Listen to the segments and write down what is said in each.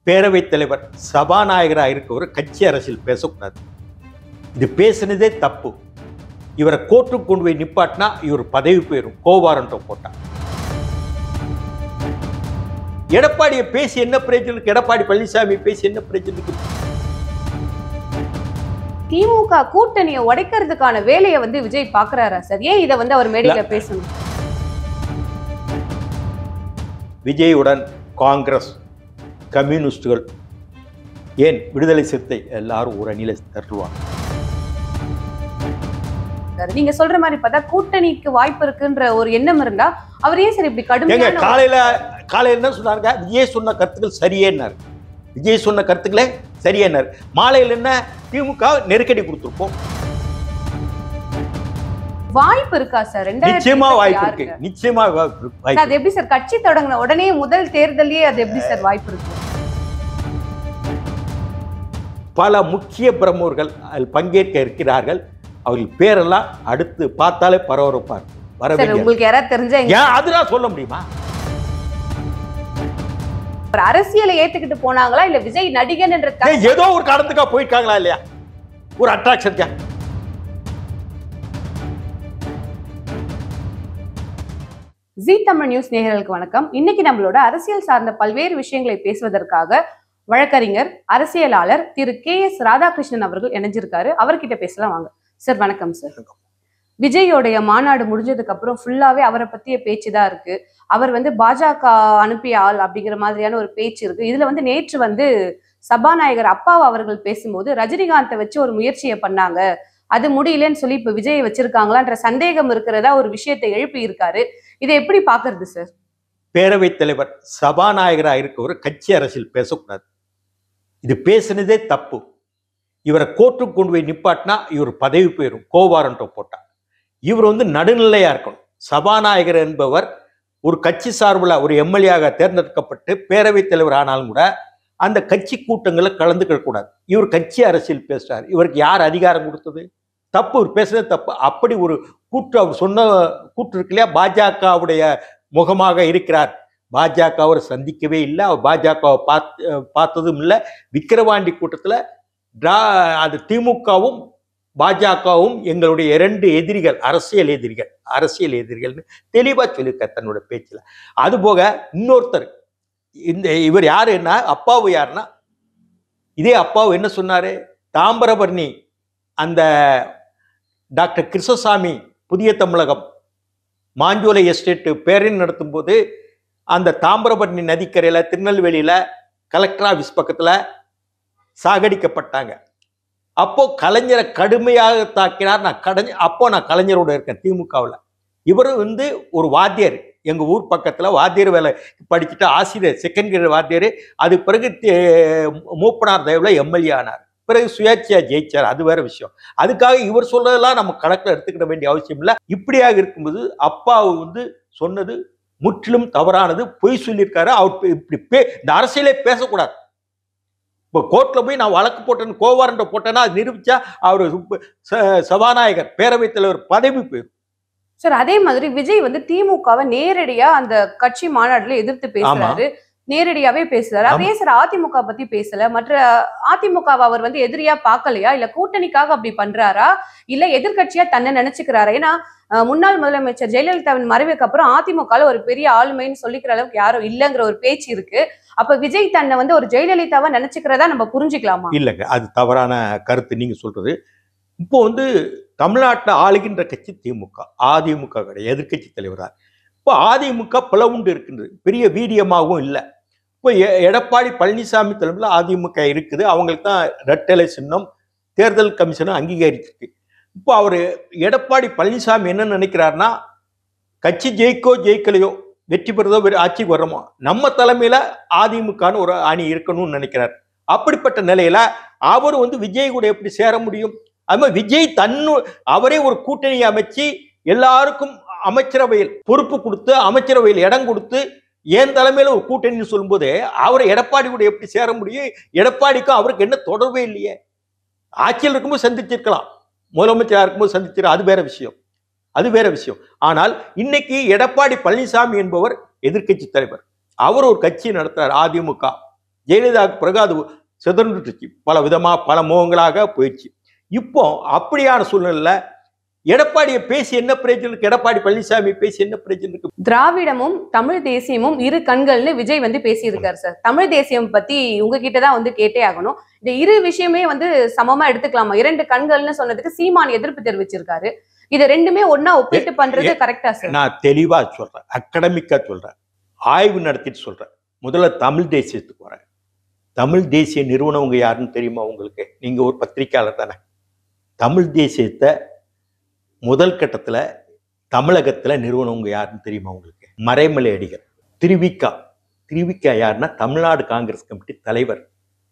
பேரவைத் தலைவர் சபாநாயகராக இருக்கவர் கட்சி அரசியல் பேசக்கூடாது இது பேசுனதே தப்பு இவரை கோர்ட்டுக்கு கொண்டு போய் நிப்பாட்டினா இவர் பதவி போயிடும் கோவாரண்டம் போட்டா எடப்பாடியை பேசி என்ன பிரயோஜனம் எடப்பாடி பழனிசாமி பேசி என்ன பிரயோஜனம் திமுக கூட்டணியை உடைக்கிறதுக்கான வேலையை வந்து விஜய் பாக்குறாரா சார் ஏன் இதை வந்து அவர் மேடையில பேசணும் விஜயுடன் காங்கிரஸ் கம்யூனிஸ்டுகள் ஏன் விடுதலை சிறுத்தை எல்லாரும் ஒரு அணியில தருவாங்க சார் நீங்க சொல்ற மாதிரி பார்த்தா கூட்டணிக்கு வாய்ப்பு இருக்குன்ற ஒரு எண்ணம் இருந்தா அவர் ஏன் சார் இப்படி ஏங்க கடுமையான காலையில காலையில என்ன சொன்னாங்க விஜய் சொன்ன கருத்துக்கள் சரிయేன்னாரு விஜய் சொன்ன கருத்துக்களே சரிయేன்னாரு மாலையில் என்ன திமுக நெருக்கடி கொடுத்துருப்போம் வாய்ப்பு இருக்கா சார் ரெண்டாயிரத்தி நிச்சயமா இருபத்தி வாய்ப்பு ஆறுக்கு? இருக்கு நிச்சயமா வாய்ப்பு இருக்கு. சார், வாய்ப்பு அது எப்படி சார் கட்சி தொடங்கின உடனே முதல் தேர்தலே அது எப்படி சார் வாய்ப்பு இருக்கு பல முக்கிய பிரமுகர்கள் அதில் பங்கேற்க இருக்கிறார்கள் அவர்கள் பேரெல்லாம் அடுத்து பார்த்தாலே பரபரப்பா இருக்கும் சார் வரவேற்க உங்களுக்கு யாராவது தெரிஞ்சா எங்க- ஏன் அதெல்லாம் சொல்ல முடியுமா ஒரு அரசியலை ஏத்துக்கிட்டு போனாங்களா இல்ல விஜய் நடிகன் என்ற த- ஏன் ஏதோ ஒரு காரணத்துக்கா போயிருக்காங்களா இல்லையா ஒரு அட்ராக்ஷனுக்கா ஜீ தமிழ் நியூஸ் நேயர்களுக்கு வணக்கம் இன்னைக்கு நம்மளோட அரசியல் சார்ந்த பல்வேறு விஷயங்களை பேசுவதற்காக வழக்கறிஞர் அரசியலாளர் திரு கே எஸ் ராதாகிருஷ்ணன் அவர்கள் இணைஞ்சிருக்காரு அவர்கிட்ட பேசலாம் வாங்க சார் வணக்கம் சார் விஜயோடைய மாநாடு முடிஞ்சதுக்கு அப்புறம் ஃபுல்லாவே அவரை பத்திய பேச்சு தான் இருக்கு அவர் வந்து பாஜக அனுப்பிய ஆள் அப்படிங்கிற மாதிரியான ஒரு பேச்சு இருக்கு இதுல வந்து நேற்று வந்து சபாநாயகர் அப்பாவு அவர்கள் பேசும்போது ரஜினிகாந்தை வச்சு ஒரு முயற்சியை பண்ணாங்க அது முடியலன்னு சொல்லி இப்ப விஜயை வச்சிருக்காங்களான்ற சந்தேகம் இருக்கிறதா ஒரு விஷயத்தை எழுப்பி இருக்காரு இதை எப்படி பாக்குறது சார் பேரவைத் தலைவர் சபாநாயகராக இருக்கவர் கட்சி அரசியல் பேசக்கூடாது இது பேசுனதே தப்பு இவரை கோர்ட்டுக்கு கொண்டு போய் நிப்பாட்டினா இவர் பதவி போயிடும் கோவாரண்டம் போட்டா இவர் வந்து நடுநிலையா இருக்கணும் சபாநாயகர் என்பவர் ஒரு கட்சி சார்பில் ஒரு எம்எல்ஏயாக தேர்ந்தெடுக்கப்பட்டு பேரவைத் தலைவர் ஆனாலும் கூட அந்த கட்சி கூட்டங்களில் கலந்துக்க கூடாது இவர் கட்சி அரசியல் பேசுறார் இவருக்கு யார் அதிகாரம் கொடுத்தது தப்பு இவர் பேசுறது தப்பு அப்படி ஒரு கூற்று அவர் சொன்ன கூற்று இருக்கு இல்லையா பாஜகவுடைய முகமாக இருக்கிறார் பாஜக அவரை சந்திக்கவே இல்லை அவர் பாஜகவை பார்த்து பார்த்ததும் இல்லை விக்கிரவாண்டி கூட்டத்தில் டிரா அது திமுகவும் பாஜகவும் எங்களுடைய இரண்டு எதிரிகள் அரசியல் எதிரிகள் அரசியல் எதிரிகள்னு தெளிவாக சொல்லியிருக்கார் தன்னோட பேச்சில் அதுபோக இன்னொருத்தர் இந்த இவர் யாருன்னா அப்பாவு யாருன்னா இதே அப்பாவு என்ன சொன்னாரு தாம்பரபரணி அந்த டாக்டர் கிருஷ்ணசாமி புதிய தமிழகம் மாஞ்சோலை எஸ்டேட்டு பேரணி நடத்தும்போது அந்த தாமிரபரணி நதிக்கரையில் திருநெல்வேலியில் கலெக்டர் ஆஃபீஸ் பக்கத்தில் சாகடிக்கப்பட்டாங்க அப்போ கலைஞரை கடுமையாக தாக்கினார் நான் கடைஞ அப்போ நான் கலைஞரோட இருக்கேன் திமுகவில் இவர் வந்து ஒரு வாத்தியார் எங்கள் ஊர் பக்கத்தில் வாத்தியார் வேலை படிச்சுட்டு ஆசிரியர் செகண்ட் கிரேட் வாத்தியார் அது பிறகு தே- மூப்பனார் தயவில் எம்எல்ஏ ஆனார் பிறகு சுயேட்சையா ஜெயிச்சார் அது வேற விஷயம் அதுக்காக இவர் சொல்றதெல்லாம் நம்ம கணக்கில் எடுத்துக்கிட வேண்டிய அவசியம் இல்லை இப்படியாக இருக்கும்போது அப்பா வந்து சொன்னது முற்றிலும் தவறானது பொய் சொல்லியிருக்காரு அவர் இப்ப- இப்படி பே இந்த அரசியலே பேசக்கூடாது இப்போ கோர்ட்டில் போய் நான் வழக்கு போட்டேன்னு கோவாரண்ட போட்டேன்னா அது நிரூபிச்சா அவர் சுப்ப- ச- சபாநாயகர் பேரவைத் தலைவர் பதவி போயிடும் சார் அதே மாதிரி விஜய் வந்து திமுகவை நேரடியா அந்த கட்சி மாநாடுல எதிர்த்து பேசுறாரு நேரடியாவே பேசுறாரு ஆமா. அதே சார் அதிமுக பத்தி பேசல மற்ற அதிமுகவை அவர் வந்து எதிரியா பார்க்கலையா இல்ல கூட்டணிக்காக அப்படி பண்றாரா இல்ல எதிர்க்கட்சியா தன்னை நினைச்சுக்கிறாரா ஏன்னா அஹ், முன்னாள் முதலமைச்சர் ஜெயலலிதாவின் மறைவுக்கு அப்புறம் அதிமுகல ஒரு பெரிய ஆளுமைன்னு சொல்லிக்கிற அளவுக்கு யாரும் இல்லைங்கிற ஒரு பேச்சு இருக்கு அப்ப விஜய் தன்னை வந்து ஒரு ஜெயலலிதாவை நினைச்சுக்கிறதா நம்ம புரிஞ்சுக்கலாமா இல்லைங்க அது தவறான கருத்து நீங்க சொல்றது இப்போ வந்து தமிழ்நாட்டில் ஆளுகின்ற கட்சி திமுக அதிமுக கிடையாது எதிர்க்கட்சி தலைவராக இப்போ அதிமுக பிளவுண்டு இருக்கின்றது பெரிய வீரியமாகவும் இல்லை இப்போ எ- எடப்பாடி பழனிசாமி தலைமையில் அதிமுக இருக்குது அவங்களுக்கு தான் ரெட்டலை சின்னம் தேர்தல் கமிஷனும் அங்கீகரிச்சிருக்கு இப்போ அவர் எடப்பாடி பழனிசாமி என்ன நினைக்கிறாருன்னா கட்சி ஜெயிக்கோ ஜெயிக்கலையோ வெற்றி பெறுதோ வெறு ஆட்சிக்கு வர்றோமோ நம்ம தலைமையில அதிமுகன்னு ஒரு அணி இருக்கணும்னு நினைக்கிறார் அப்படிப்பட்ட நிலையில அவர் வந்து விஜய் கூட எப்படி சேர முடியும் அது மாதிரி விஜய் தன்னு அவரே ஒரு கூட்டணி அமைச்சு எல்லாருக்கும் அமைச்சரவையில் பொறுப்பு கொடுத்து அமைச்சரவையில் இடம் கொடுத்து என் தலைமையில ஒரு கூட்டணின்னு சொல்லும்போது அவர் எடப்பாடி கூட எப்படி சேர முடியும் எடப்பாடிக்கும் அவருக்கு என்ன தொடர்பே இல்லையே ஆட்சியில் இருக்கும்போது சந்திச்சிருக்கலாம் முதலமைச்சராக இருக்கும்போது சந்திச்சிரு அது வேற விஷயம் அது வேற விஷயம் ஆனால் இன்னைக்கு எடப்பாடி பழனிசாமி என்பவர் எதிர்க்கட்சி தலைவர் அவர் ஒரு கட்சி நடத்துறார் அதிமுக ஜெயலலிதாவுக்கு பிறகு அது சிதறந்துட்டுச்சு பல விதமா பல முகங்களாக போயிடுச்சு இப்போ அப்படியான சூழ்நிலையில எடப்பாடியை பேசி என்ன பிரயோஜனம் இருக்கு எடப்பாடி பழனிசாமி பேசி என்ன பிரயோஜனம் இருக்கு திராவிடமும் தமிழ் தேசியமும் இரு கண்கள்னு விஜய் வந்து பேசியிருக்காரு சார் தமிழ் தேசியம் பத்தி உங்ககிட்ட தான் வந்து கேட்டே ஆகணும் இந்த இரு விஷயமே வந்து சமமா எடுத்துக்கலாமா இரண்டு கண்கள்னு சொன்னதுக்கு சீமான் எதிர்ப்பு தெரிவிச்சிருக்காரு இது ரெண்டுமே ஒண்ணா ஒப்பிட்டு பண்றது கரெக்டா சார் நான் தெளிவா சொல்றேன் அக்கடமிக்கா சொல்றேன் ஆய்வு நடத்திட்டு சொல்றேன் முதல்ல தமிழ் தேசியத்துக்கு வரேன் தமிழ் தேசிய நிறுவனவங்க யாருன்னு தெரியுமா உங்களுக்கு நீங்க ஒரு பத்திரிக்கையாளர் தானே தமிழ் தேசியத்தை முதல் கட்டத்துல தமிழகத்துல நிறுவனவங்க யாருன்னு தெரியுமா உங்களுக்கு மறைமலை அடிகள் திருவிக்கா திருவிக்கா யாருன்னா தமிழ்நாடு காங்கிரஸ் கமிட்டி தலைவர்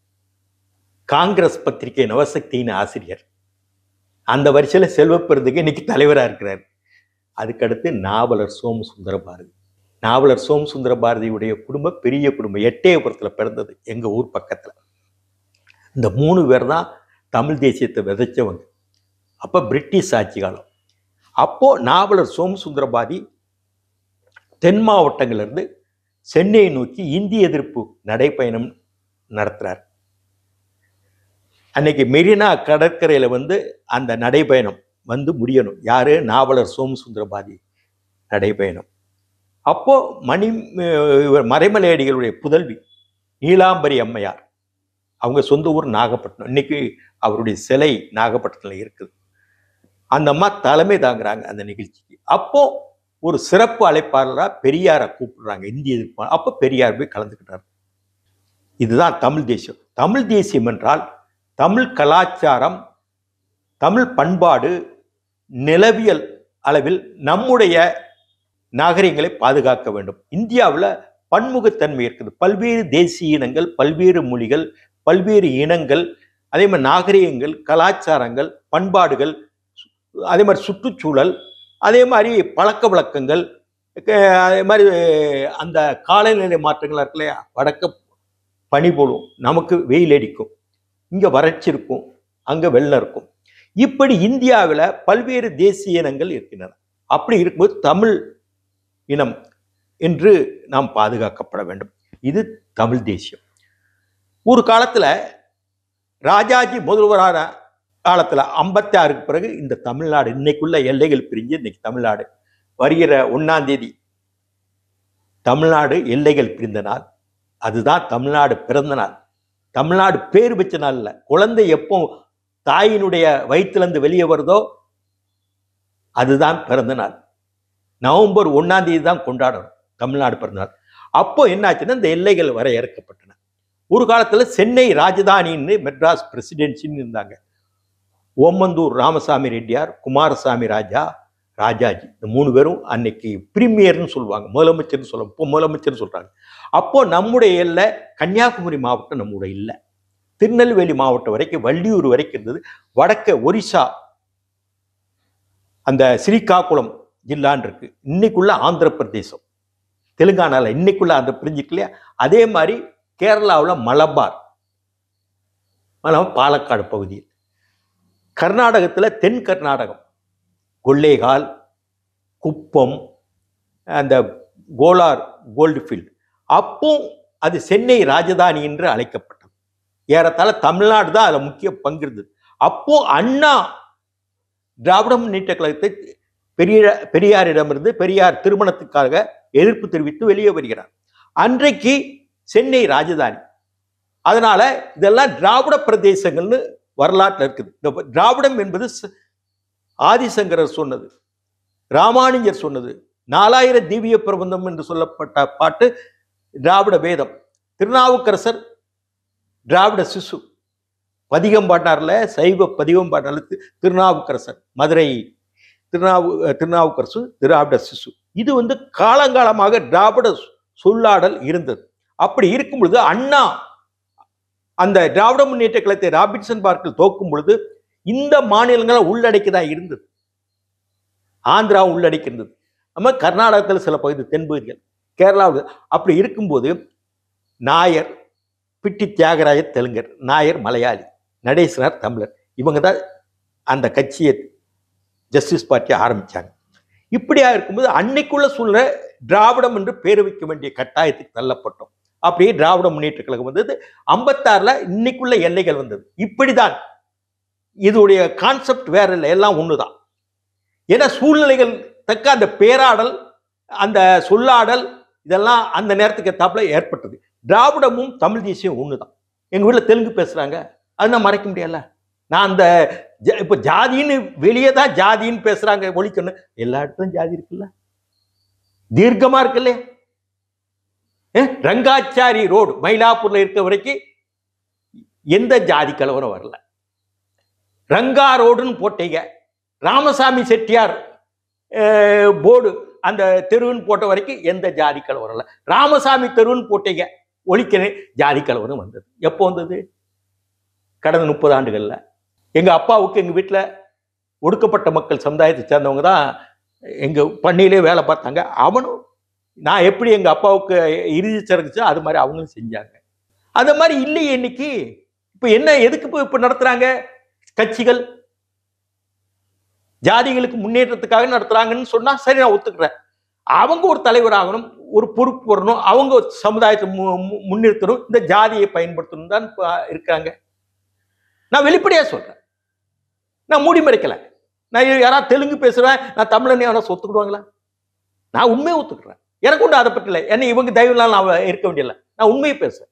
காங்கிரஸ் பத்திரிகை நவசக்தியின் ஆசிரியர் அந்த வரிசையில செல்வப்பெருந்துக்கு இன்னைக்கு தலைவரா இருக்கிறார் அதுக்கடுத்து நாவலர் சோமசுந்தர பாரதி நாவலர் சோமசுந்தர பாரதியுடைய குடும்பம் பெரிய குடும்பம் எட்டயபுரத்தில் பிறந்தது எங்கள் ஊர் பக்கத்தில் இந்த மூணு பேர் தான் தமிழ் தேசியத்தை விதைச்சவங்க அப்போ பிரிட்டிஷ் ஆட்சி காலம் அப்போது நாவலர் சோமசுந்தர பாரதி தென் மாவட்டங்கள்லேருந்து சென்னையை நோக்கி இந்திய எதிர்ப்பு நடைப்பயணம் நடத்துகிறார் அன்னைக்கு மெரினா கடற்கரையில் வந்து அந்த நடைப்பயணம் வந்து முடியணும் யாரு நாவலர் சோமசுந்தர பாரதி நடைபயணம் அப்போ மணி அஹ், இவர் மறைமலையடிகளுடைய புதல்வி நீலாம்பரி அம்மையார் அவங்க சொந்த ஊர் நாகப்பட்டினம் இன்னைக்கு அவருடைய சிலை நாகப்பட்டினத்தில் இருக்குது அந்த அம்மா தலைமை தாங்குறாங்க அந்த நிகழ்ச்சிக்கு அப்போ ஒரு சிறப்பு அழைப்பாளராக பெரியாரை கூப்பிடுறாங்க இந்திய எதிர்ப்பு அப்போ பெரியார் போய் கலந்துக்கிட்டார் இதுதான் தமிழ் தேசியம் தமிழ் தேசியம் என்றால் தமிழ் கலாச்சாரம் தமிழ் பண்பாடு நிலவியல் அளவில் நம்முடைய நாகரிகங்களை பாதுகாக்க வேண்டும் இந்தியாவில் பன்முகத்தன்மை இருக்குது பல்வேறு தேசிய இனங்கள் பல்வேறு மொழிகள் பல்வேறு இனங்கள் அதே மாதிரி நாகரிகங்கள் கலாச்சாரங்கள் பண்பாடுகள் சு- அதே மாதிரி சுற்றுச்சூழல் அதே மாதிரி பழக்க வழக்கங்கள் க- அதே மாதிரி அந்த காலநிலை மாற்றங்கள் இருக்கு இல்லையா வடக்க பனி போலும் நமக்கு வெயில் அடிக்கும் இங்கே வறட்சி இருக்கும் அங்கே வெள்ளம் இருக்கும் இப்படி இந்தியாவில் பல்வேறு தேசிய இனங்கள் இருக்கின்றன அப்படி இருக்கும்போது தமிழ் இனம் என்று நாம் பாதுகாக்கப்பட வேண்டும் இது தமிழ் தேசியம் ஒரு காலத்தில் ராஜாஜி முதல்வரான காலத்தில் ஐம்பத்தி ஆறுக்கு பிறகு இந்த தமிழ்நாடு இன்னைக்குள்ள எல்லைகள் பிரிஞ்சு இன்னைக்கு தமிழ்நாடு வருகிற ஒன்னாம் தேதி தமிழ்நாடு எல்லைகள் பிரிந்த நாள் அதுதான் தமிழ்நாடு பிறந்த நாள் தமிழ்நாடு பேர் வச்ச நாள் இல்ல குழந்தை எப்போ தாயினுடைய வயிற்றிலிருந்து வெளியே வருதோ அதுதான் பிறந்த நாள் நவம்பர் ஒன்னாம் தேதி தான் கொண்டாடணும் தமிழ்நாடு பிறந்த நாள் அப்போ என்னாச்சுன்னா இந்த எல்லைகள் வரையறுக்கப்பட்டன ஒரு காலத்துல சென்னை ராஜதானின்னு மெட்ராஸ் பிரசிடென்சின்னு இருந்தாங்க ஓமந்தூர் ராமசாமி ரெட்டியார் குமாரசாமி ராஜா ராஜாஜி இந்த மூணு பேரும் அன்னைக்கு பிரீமியர்னு சொல்லுவாங்க முதலமைச்சர்னு சொல்ல இப்போ முதலமைச்சர்னு சொல்றாங்க அப்போ நம்முடைய எல்லை கன்னியாகுமரி மாவட்டம் நம்முடைய இல்லை திருநெல்வேலி மாவட்டம் வரைக்கும் வள்ளியூர் வரைக்கும் இருந்தது வடக்க ஒரிசா அந்த ஸ்ரீகாகுளம் ஜில்லான் இருக்கு இன்னைக்குள்ள ஆந்திர பிரதேசம் தெலுங்கானால இன்னைக்குள்ள அந்த பிரிஞ்சுக்கு இல்லையா அதே மாதிரி கேரளாவில் மலபார் மலபார் பாலக்காடு பகுதியில் கர்நாடகத்தில் தென் கர்நாடகம் கொள்ளேகால் குப்பம் அந்த கோலார் கோல்டுஃபீல்டு அப்போ அது சென்னை ராஜதானி என்று அழைக்கப்பட்டது ஏறத்தாழ தமிழ்நாடு தான் அதில் முக்கிய பங்கு இருந்தது அப்போ அண்ணா திராவிட முன்னேற்ற கழகத்தை பெரிய பெரியாரிடமிருந்து பெரியார் திருமணத்துக்காக எதிர்ப்பு தெரிவித்து வெளியே வருகிறார் அன்றைக்கு சென்னை ராஜதானி அதனால இதெல்லாம் திராவிட பிரதேசங்கள்னு வரலாற்றில் இருக்குது இந்த திராவிடம் என்பது ச- ஆதிசங்கரர் சொன்னது ராமானுஜர் சொன்னது நாலாயிர தீவிய பிரபந்தம் என்று சொல்லப்பட்ட பாட்டு திராவிட வேதம் திருநாவுக்கரசர் திராவிட சிசு பதிகம் பாட்டார்ல சைவ பதிகம் பாட்டார்ல தி- திருநாவுக்கரசர் மதுரை திருநாவு திருநாவுக்கரசு திராவிட சிசு இது வந்து காலங்காலமாக திராவிட சொ- சொல்லாடல் இருந்தது அப்படி இருக்கும் பொழுது அண்ணா அந்த திராவிட முன்னேற்ற கழகத்தை ராபின்சன் பார்க்கில் தோக்கும் பொழுது இந்த மாநிலங்களை உள்ளடக்கி தான் இருந்தது ஆந்திரா உள்ளடக்கி இருந்தது நம்ம கர்நாடகத்தில் சில பகுதி தென்பகுதிகள் கேரளாவில் அப்படி இருக்கும்போது நாயர் பிட்டி தியாகராய தெலுங்கர் நாயர் மலையாளி நடேசனார் தமிழர் இவங்க தான் அந்த கட்சியை ஜஸ்டிஸ் பார்ட்டியை ஆரம்பிச்சாங்க இப்படியா இருக்கும்போது அன்னைக்குள்ள சூழ்நிலை திராவிடம் என்று பேர் வைக்க வேண்டிய கட்டாயத்துக்கு தள்ளப்பட்டோம் அப்படியே திராவிட முன்னேற்ற கழகம் வந்தது ஐம்பத்தாறுல இன்னைக்குள்ள எல்லைகள் வந்தது இப்படிதான் இதோடைய கான்செப்ட் வேற இல்லை எல்லாம் ஒண்ணுதான் ஏன்னா சூழ்நிலைகள் தக்க அந்த பேராடல் அந்த சொல்லாடல் இதெல்லாம் அந்த நேரத்துக்கு ஏத்தாப்புல ஏற்பட்டது திராவிடமும் தமிழ் தேசியம் ஒண்ணுதான் எங்க வீட்டுல தெலுங்கு பேசுறாங்க அது நான் மறைக்க முடியல நான் அந்த ஜ- இப்ப ஜாதின்னு வெளியே தான் ஜாதின்னு பேசுறாங்க ஒழிக்கணும் எல்லா இடத்துலயும் ஜாதி இருக்குல்ல தீர்க்கமா இருக்குல்ல அஹ், ரங்காச்சாரி ரோடு மயிலாப்பூர்ல இருக்க வரைக்கும் எந்த ஜாதி கலவரம் வரல ரங்கா ரோடுன்னு போட்டீங்க ராமசாமி செட்டியார் அஹ், போர்டு அந்த தெருவுன்னு போட்ட வரைக்கும் எந்த ஜாதி கலவரம் இல்லை ராமசாமி தெருவுன்னு போட்டீங்க ஒழிக்கணும் ஜாதி கலவரம் வந்தது எப்போ வந்தது கடந்த முப்பது ஆண்டுகள்ல எங்க அப்பாவுக்கு எங்க வீட்டில் ஒடுக்கப்பட்ட மக்கள் சமுதாயத்தை சேர்ந்தவங்க தான் எங்க பண்ணையிலே வேலை பார்த்தாங்க அவனும் நான் எப்படி எங்க அப்பாவுக்கு இறுதி சரக்குச்சோ அது மாதிரி அவங்களும் செஞ்சாங்க அந்த மாதிரி இல்லையே இன்னைக்கு இப்போ என்ன எதுக்கு இப்போ இப்போ நடத்துறாங்க கட்சிகள் ஜாதிகளுக்கு முன்னேற்றத்துக்காக நடத்துறாங்கன்னு சொன்னா சரி நான் ஒத்துக்கிறேன் அவங்க ஒரு தலைவர் ஆகணும் ஒரு பொறுப்பு வரணும் அவங்க ஒரு சமுதாயத்தை மு- மு- முன்னிறுத்தணும் இந்த ஜாதியை பயன்படுத்தணும் தான் இப்ப இருக்காங்க நான் வெளிப்படையா சொல்றேன் நான் மூடி மறைக்கல நான் யாராவது தெலுங்கு பேசுறேன் நான் தமிழன் யாரா ஒத்துக்கிடுவாங்களா நான் உண்மையை ஒத்துக்கிறேன் எனக்கு உண்டு அதை பற்றி இல்லை என்ன இவங்க தயவுலாம் நான் இருக்க வேண்டியதில்லை நான் உண்மையை பேசுறேன்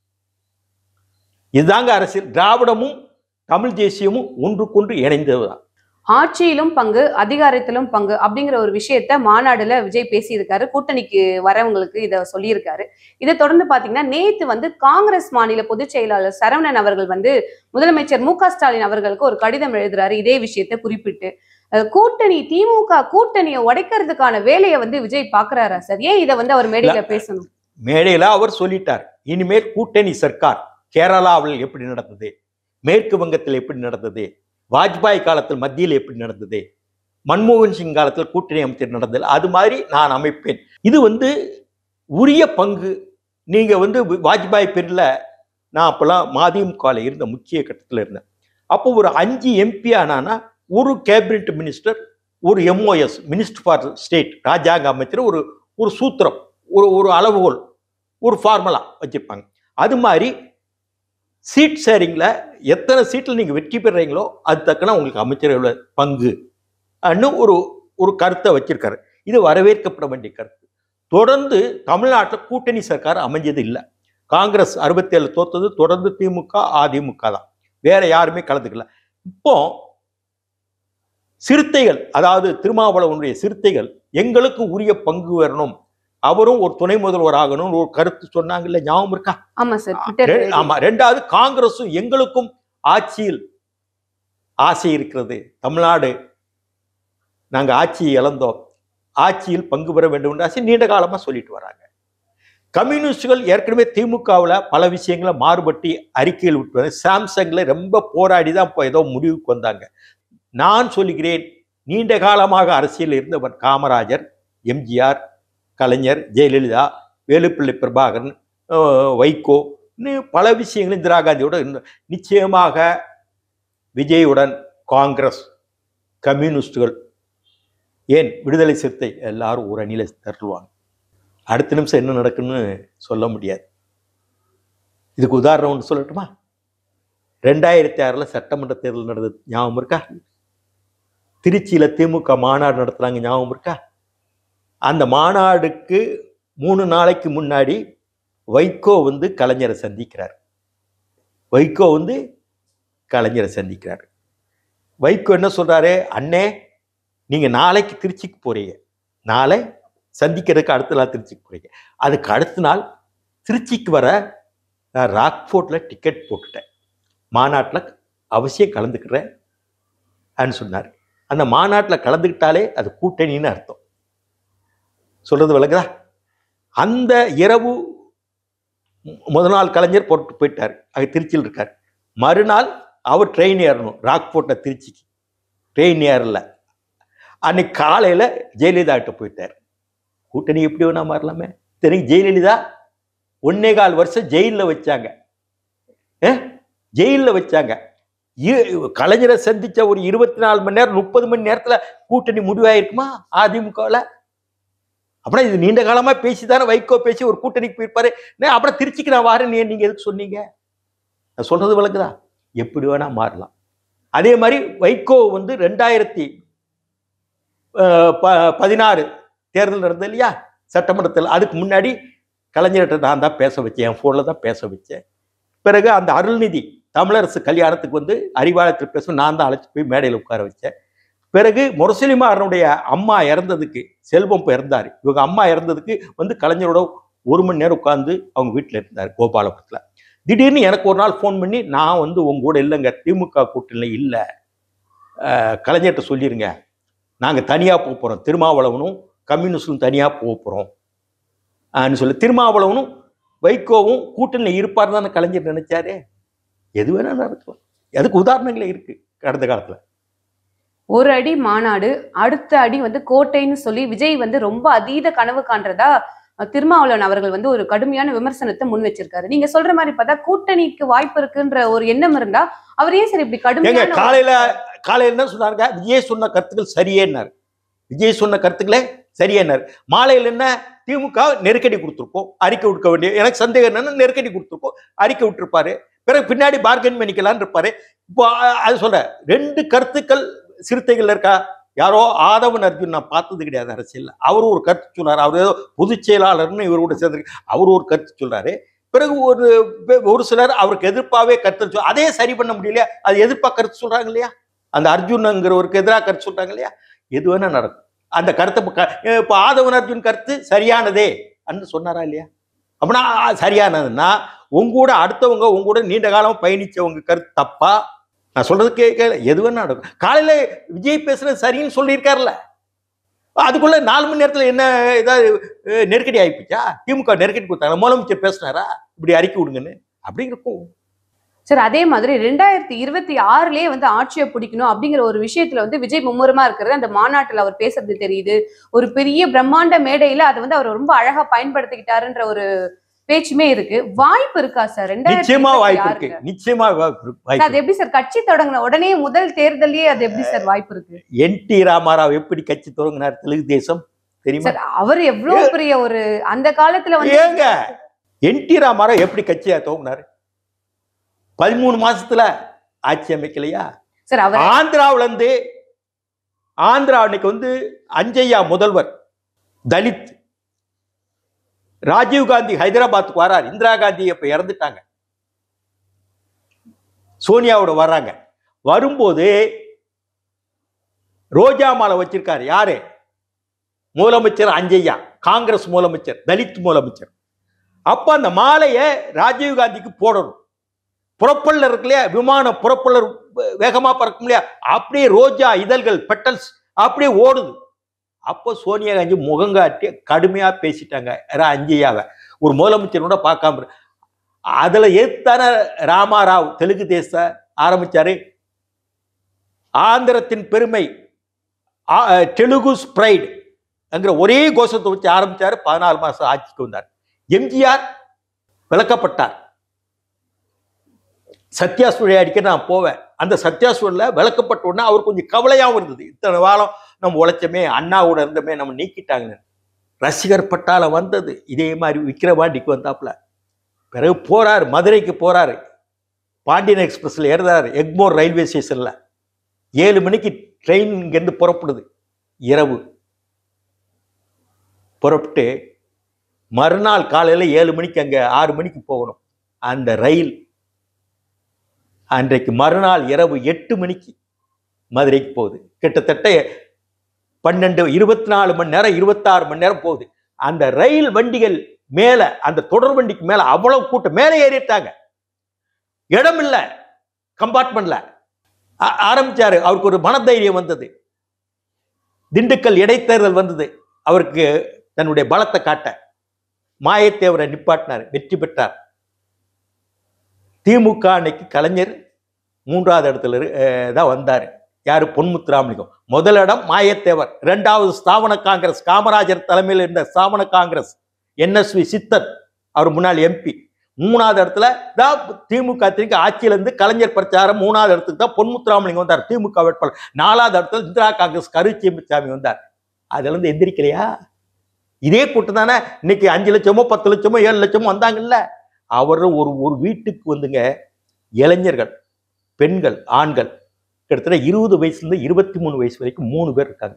இதுதாங்க அரசியல் திராவிடமும் தமிழ் தேசியமும் ஒன்றுக்கொன்று இணைந்ததுதான் ஆட்சியிலும் பங்கு அதிகாரத்திலும் பங்கு அப்படிங்கிற ஒரு விஷயத்த மாநாடுல விஜய் பேசியிருக்காரு கூட்டணிக்கு வரவங்களுக்கு இத சொல்லியிருக்காரு இதை தொடர்ந்து பாத்தீங்கன்னா நேத்து வந்து காங்கிரஸ் மாநில பொதுச் செயலாளர் சரவணன் அவர்கள் வந்து முதலமைச்சர் மு க ஸ்டாலின் அவர்களுக்கு ஒரு கடிதம் எழுதுறாரு இதே விஷயத்தை குறிப்பிட்டு அஹ் கூட்டணி திமுக கூட்டணியை உடைக்கிறதுக்கான வேலையை வந்து விஜய் பாக்குறாரா சார் ஏன் இதை வந்து அவர் மேடையில பேசணும் மேடையில அவர் சொல்லிட்டார் இனிமேல் கூட்டணி சர்க்கார் கேரளாவில் எப்படி நடந்தது மேற்கு வங்கத்தில் எப்படி நடந்தது வாஜ்பாய் காலத்தில் மத்தியில் எப்படி நடந்தது மன்மோகன் சிங் காலத்தில் கூட்டணி அமைச்சர் நடந்தது அது மாதிரி நான் அமைப்பேன் இது வந்து உரிய பங்கு நீங்க வந்து வாஜ்பாய் பேரில் நான் அப்போல்லாம் மதிமுகவில் இருந்த முக்கிய கட்டத்தில் இருந்தேன் அப்போ ஒரு அஞ்சு எம்பி ஆனானா ஒரு கேபினெட் மினிஸ்டர் ஒரு எம்ஓஎஸ் மினிஸ்டர் ஃபார் ஸ்டேட் ராஜாங்க அமைச்சர் ஒரு ஒரு சூத்திரம் ஒரு ஒரு அளவுகோல் ஒரு ஃபார்முலா வச்சிருப்பாங்க அது மாதிரி சீட் ஷேரிங்கில் எத்தனை சீட்டில் நீங்கள் வெற்றி பெறுறீங்களோ அது தக்கன உங்களுக்கு அமைச்சர்களோட பங்கு அன்னு ஒரு ஒரு கருத்தை வச்சிருக்காரு இது வரவேற்கப்பட வேண்டிய கருத்து தொடர்ந்து தமிழ்நாட்டில் கூட்டணி சர்க்கார் அமைஞ்சது இல்லை காங்கிரஸ் அறுபத்தேழு தோத்தது தொடர்ந்து திமுக அதிமுக தான் வேற யாருமே கலந்துக்கல இப்போ சிறுத்தைகள் அதாவது திருமாவளவனுடைய சிறுத்தைகள் எங்களுக்கு உரிய பங்கு வரணும் அவரும் ஒரு துணை முதல்வர் ஆகணும்னு ஒரு கருத்து சொன்னாங்கல்ல ஞாபகம் இருக்கா ஆமா சார் ட்விட்டர் ரெ- ஆமா ரெண்டாவது காங்கிரஸும் எங்களுக்கும் ஆட்சியில் ஆசை இருக்கிறது தமிழ்நாடு நாங்க ஆட்சியை இழந்தோம் ஆட்சியில் பங்கு பெற வேண்டும் என்று ஆசை நீண்ட காலமா சொல்லிட்டு வராங்க கம்யூனிஸ்டுகள் ஏற்கனவே திமுகவில் பல விஷயங்களை மாறுபட்டு அறிக்கைகள் விட்டு வந்தாங்க. சாம்சங்ல ரொம்ப போராடி தான் இப்போ ஏதோ முடிவுக்கு வந்தாங்க நான் சொல்லுகிறேன் நீண்ட காலமாக அரசியல் இருந்தவர் காமராஜர் எம்ஜிஆர் கலைஞர் ஜெயலலிதா வேலுப்பிள்ளை பிரபாகரன் அஹ், வைகோ இன்னும் பல விஷயங்கள் இந்திரா காந்தியோட இருந்த நிச்சயமாக விஜயுடன் காங்கிரஸ் கம்யூனிஸ்டுகள் ஏன் விடுதலை சிறுத்தை எல்லாரும் ஒரு அணியில தருவாங்க அடுத்த நிமிஷம் என்ன நடக்குன்னு சொல்ல முடியாது இதுக்கு உதாரணம் ஒன்று சொல்லட்டுமா ரெண்டாயிரத்தி ஆறில் சட்டமன்ற தேர்தல் நடந்தது ஞாபகம் இருக்கா திருச்சியில திமுக மாநாடு நடத்துறாங்க ஞாபகம் இருக்கா அந்த மாநாடுக்கு மூணு நாளைக்கு முன்னாடி வைகோ வந்து கலைஞரை சந்திக்கிறார் வைகோ வந்து கலைஞரை சந்திக்கிறார் வைகோ என்ன சொல்றாரு அண்ணே நீங்க நாளைக்கு திருச்சிக்கு போறீங்க நாளை சந்திக்கிறதுக்கு அடுத்த நாள் திருச்சிக்கு போறீங்க அதுக்கு அடுத்த நாள் திருச்சிக்கு வர நான் ராக்ஃபோர்ட்ல டிக்கெட் போட்டுட்டேன் மாநாட்டில் அவசியம் கலந்துக்கிறேன் அப்படின்னு சொன்னார் அந்த மாநாட்டில் கலந்துக்கிட்டாலே அது கூட்டணின்னு அர்த்தம் சொல்றது விளங்குதா அந்த இரவு மு- முத நாள் கலைஞர் போட்டு போயிட்டார் அங்கே திருச்சியில் இருக்கார் மறுநாள் அவர் ட்ரெயின் ஏறணும் ராக்போர்ட்டை திருச்சிக்கு ட்ரெயின் ஏறல அன்னைக்கு காலையில் ஜெயலலிதா கிட்ட போயிட்டார் கூட்டணி எப்படி வேணா மாறலாமே தெரியும் ஜெயலலிதா ஒன்னே கால் வருஷம் ஜெயிலில் வச்சாங்க ஜெயிலில் வச்சாங்க இ- கலைஞரை சந்திச்ச ஒரு இருபத்தி நாலு மணி நேரம் முப்பது மணி நேரத்தில் கூட்டணி முடிவாயிருக்குமா அதிமுகவில் அப்புறம் இது நீண்ட காலமா பேசி தானே வைகோ பேசி ஒரு கூட்டணிக்கு போயிருப்பாரு நான் அப்புறம் திருச்சிக்கு நான் வாரேன் நீ- நீங்க எதுக்கு சொன்னீங்க நான் சொல்றது விளக்குதா எப்படி வேணா மாறலாம் அதே மாதிரி வைகோ வந்து ரெண்டாயிரத்தி அஹ், ப- பதினாறு தேர்தல் நடந்தது இல்லையா சட்டமன்றத்தில் அதுக்கு முன்னாடி கலைஞர்கிட்ட நான் தான் பேச வச்சேன் என் ஃபோனில் தான் பேச வச்சேன் பிறகு அந்த அருள்நிதி தமிழரசு கல்யாணத்துக்கு வந்து அறிவாலயத்தில் பேச நான் தான் அழைச்சி போய் மேடையில் உட்கார வச்சேன் பிறகு முரசொலிமாறனுடைய அம்மா இறந்ததுக்கு செல்வம் இறந்தார் இவங்க அம்மா இறந்ததுக்கு வந்து கலைஞரோட ஒரு மணி நேரம் உட்காந்து அவங்க வீட்டில் இருந்தார் கோபாலபுரத்தில் திடீர்னு எனக்கு ஒரு நாள் ஃபோன் பண்ணி நான் வந்து உங்க கூட இல்லைங்க திமுக கூட்டணியில் இல்லை கலைஞர்கிட்ட சொல்லிடுங்க நாங்கள் தனியாக போக போகிறோம் திருமாவளவனும் கம்யூனிஸ்டும் தனியாக போக போகிறோம் சொல்லி திருமாவளவனும் வைகோவும் கூட்டணியில் இருப்பார் தானே கலைஞர் நினைச்சாரு எது வேணா நடக்கும் அதுக்கு உதாரணங்களே இருக்கு கடந்த காலத்தில் ஒரு அடி மாநாடு அடுத்த அடி வந்து கோட்டைன்னு சொல்லி விஜய் வந்து ரொம்ப அதீத கனவு காண்றதா அஹ், திருமாவளவன் அவர்கள் வந்து ஒரு கடுமையான விமர்சனத்தை முன் வச்சிருக்காரு நீங்க சொல்ற மாதிரி பார்த்தா கூட்டணிக்கு வாய்ப்பு இருக்குன்ற ஒரு எண்ணம் இருந்தா அவர் ஏன் சரி இப்படி ஏங்க கடுமையான காலையில காலையில என்ன சொன்னாருங்க விஜய் சொன்ன கருத்துக்கள் சரியேன்னாரு விஜய் சொன்ன கருத்துக்களே சரியேன்னாரு மாலையில் என்ன திமுக நெருக்கடி கொடுத்துருக்கோம் அறிக்கை விடுக்க வேண்டிய எனக்கு சந்தேகம் என்னன்னா நெருக்கடி கொடுத்துருக்கோம் அறிக்கை விட்டுருப்பாரு பிறகு பின்னாடி பார்கன் பண்ணிக்கலாம்னு இருப்பாரு இப்போ அ- அது சொல்றேன் ரெண்டு கருத்துக்கள் சிறுத்தைகள் இருக்கா யாரோ ஆதவன் அர்ஜுன் நான் பார்த்தது கிடையாது அரசியல் அவர் ஒரு கருத்து சொன்னார் அவர் ஏதோ பொதுச் செயலாளர்னு இவரோட சேர்ந்து அவர் ஒரு கருத்து சொல்றாரு பிறகு ஒரு ஒரு சிலர் அவருக்கு எதிர்ப்பாவே கருத்து சொல் அதே சரி பண்ண முடியலையா அது எதிர்ப்பா கருத்து சொல்றாங்க இல்லையா அந்த அர்ஜுன்ங்கிறவருக்கு எதிராக கருத்து சொல்றாங்க இல்லையா எது வேணா நடக்கும் அந்த கருத்தை இப்ப க- இப்ப ஆதவன் அர்ஜுன் கருத்து சரியானதே அன்னு சொன்னாரா இல்லையா அப்படின்னா ஆ, சரியானதுன்னா உங்க கூட அடுத்தவங்க உங்க கூட நீண்ட காலம் பயணிச்சவங்க கருத்து தப்பா நான் சொல்றது கேட்கல எது வேணா நடக்கும் காலையில விஜய் பேசுறது சரின்னு சொல்லியிருக்காருல்ல அதுக்குள்ள நாலு மணி நேரத்துல என்ன ஏதாவது அஹ், நெருக்கடி ஆயிப்போச்சா திமுக நெருக்கடி கொடுத்தாங்க முதலமைச்சர் பேசினாரா இப்படி அறிக்கை விடுங்கன்னு அப்படி இருக்கும் சரி அதே மாதிரி ரெண்டாயிரத்தி இருபத்தி ஆறுலயே வந்து ஆட்சியை பிடிக்கணும் அப்படிங்கிற ஒரு விஷயத்துல வந்து விஜய் மும்முரமா இருக்கிறது அந்த மாநாட்டுல அவர் பேசுறது தெரியுது ஒரு பெரிய பிரம்மாண்ட மேடையில அதை வந்து அவர் ரொம்ப அழகா பயன்படுத்திக்கிட்டாருன்ற ஒரு பேச்சுமே இருக்கு வாய்ப்பு இருக்கா சார் நிச்சயமா வாய்ப்பு ரெண்டாயிரத்தி இருக்கு நிச்சயமா வாய்ப்பு இருக்கு. வாய்ப்பு அது எப்படி சார் கட்சி தொடங்கின உடனே முதல் தேர்தல்லயே அது எப்படி சார் வாய்ப்பு இருக்கு என் டி ராமாராவ் எப்படி கட்சி தொடங்கினார் தெலுங்கு தேசம் தெரியுமா சார் அவர் எவ்வளவு பெரிய ஒரு அந்த காலத்துல வந்து ஏங்க என் டி ராமாராவ் எப்படி கட்சியா துவங்கினாரு பதிமூணு மாசத்துல ஆட்சி அமைக்கலையா சார் அவர் ஆந்திராவுல இருந்து ஆந்திரா அன்னைக்கு வந்து அஞ்சையா முதல்வர் தலித் ராஜீவ் காந்தி ஹைதராபாத்துக்கு வரார் இந்திரா காந்தி இப்ப இறந்துட்டாங்க சோனியாவோட வர்றாங்க வரும்போது ரோஜா மாலை வச்சிருக்காரு யாரு முதலமைச்சர் அஞ்சையா காங்கிரஸ் முதலமைச்சர் தலித் முதலமைச்சர் அப்ப அந்த மாலையை ராஜீவ் காந்திக்கு போடணும் புறப்பல்லர் இருக்கு இல்லையா விமான புறப்பல்லர் வேகமா பறக்கும் இல்லையா அப்படியே ரோஜா இதழ்கள் பெட்டல்ஸ் அப்படியே ஓடுது அப்போ சோனியா காந்தி முகங்காட்டி கடுமையா பேசிட்டாங்க ரா அஞ்சையாவை ஒரு முதலமைச்சரோட பார்க்காம இரு. அதுல ஏத்தான ராமாராவ் தெலுங்கு தேச ஆரம்பிச்சாரு ஆந்திரத்தின் பெருமை ஆ- தெலுங்கு ஸ்ப்ரைட் என்கிற ஒரே கோஷத்தை வச்சு ஆரம்பிச்சாரு பதினாலு மாசம் ஆட்சிக்கு வந்தார் எம்ஜிஆர் விளக்கப்பட்டார் சத்யா ஸ்டுடியோ அடிக்க நான் போவேன் அந்த சத்யா ஸ்டுடியோல விளக்கப்பட்ட உடனே அவர் கொஞ்சம் கவலையாகவும் இருந்தது இத்தனை வாரம் நம்ம உழைச்சமே அண்ணாவோட இருந்தமே நம்ம நீக்கிட்டாங்க ரசிகர் பட்டால வந்தது இதே மாதிரி விக்கிரவாண்டிக்கு வந்தாப்புல பிறகு போறாரு மதுரைக்கு போறாரு பாண்டியன் எக்ஸ்பிரஸ்ல ஏறுறாரு எக்மோர் ரயில்வே ஸ்டேஷன்ல ஏழு மணிக்கு ட்ரெயின் இங்கேருந்து புறப்படுது இரவு புறப்பட்டு மறுநாள் காலையில் ஏழு மணிக்கு அங்கே ஆறு மணிக்கு போகணும் அந்த ரயில் அன்றைக்கு மறுநாள் இரவு எட்டு மணிக்கு மதுரைக்கு போகுது கிட்டத்தட்ட பன்னெண்டு இருபத்தி நாலு மணி நேரம் இருபத்தாறு மணி நேரம் போகுது அந்த ரயில் வண்டிகள் மேல அந்த தொடர் வண்டிக்கு மேல அவ்வளவு கூட்டம் மேலே ஏறிட்டாங்க இடம் இல்லை கம்பார்ட்மெண்ட்ல ஆ- ஆரம்பிச்சாரு அவருக்கு ஒரு மனதைரியம் வந்தது திண்டுக்கல் இடைத்தேர்தல் வந்தது அவருக்கு தன்னுடைய பலத்தை காட்ட மாயத்தேவரை நிப்பாட்டினார் வெற்றி பெற்றார் திமுக அன்னைக்கு கலைஞர் மூன்றாவது இடத்துல இரு- அஹ், தான் வந்தார் யாரு பொன்முத்துராமலிங்கம் முதல் இடம் மாயத்தேவர் இரண்டாவது ஸ்தாபன காங்கிரஸ் காமராஜர் தலைமையில் இருந்த ஸ்தாபன காங்கிரஸ் என்எஸ்வி சித்தர் அவர் முன்னாள் எம்பி மூணாவது இடத்துல தான் திமுக திமுக ஆட்சியிலிருந்து கலைஞர் பிரச்சாரம் மூணாவது இடத்துக்கு தான் பொன்முத்துராமலிங்கம் வந்தார் திமுக வேட்பாளர் நாலாவது இடத்துல இந்திரா காங்கிரஸ் கருச்சியமிச்சாமி வந்தார் அதுல இருந்து எந்திரிக்கலையா இதே கூட்டம் தானே இன்னைக்கு அஞ்சு லட்சமோ பத்து லட்சமோ ஏழு லட்சமோ வந்தாங்கல்ல அவர் ஒரு ஒரு வீட்டுக்கு வந்துங்க இளைஞர்கள் பெண்கள் ஆண்கள் கிட்டத்தட்ட இருபது வயசுலேருந்து இருபத்தி மூணு வயசு வரைக்கும் மூணு பேர் இருக்காங்க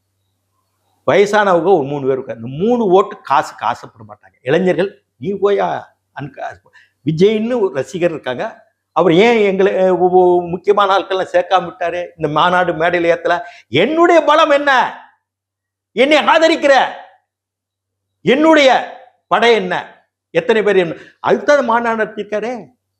வயசானவங்க ஒரு மூணு பேர் இருக்காங்க இந்த மூணு ஓட்டு காசுக்கு ஆசைப்பட மாட்டாங்க இளைஞர்கள் நீ போயா அன்க விஜய்னு ஒரு ரசிகர் இருக்காங்க அவர் ஏன் எங்களை அஹ், ஒ- ஒ- முக்கியமான ஆட்கள்லாம் சேர்க்காம விட்டாரு இந்த மாநாடு மேடையில் ஏத்தல என்னுடைய பலம் என்ன என்னை ஆதரிக்கிற என்னுடைய படை என்ன எத்தனை பேர் என்ன அதுதான் மாநாடு நடத்தியிருக்காரு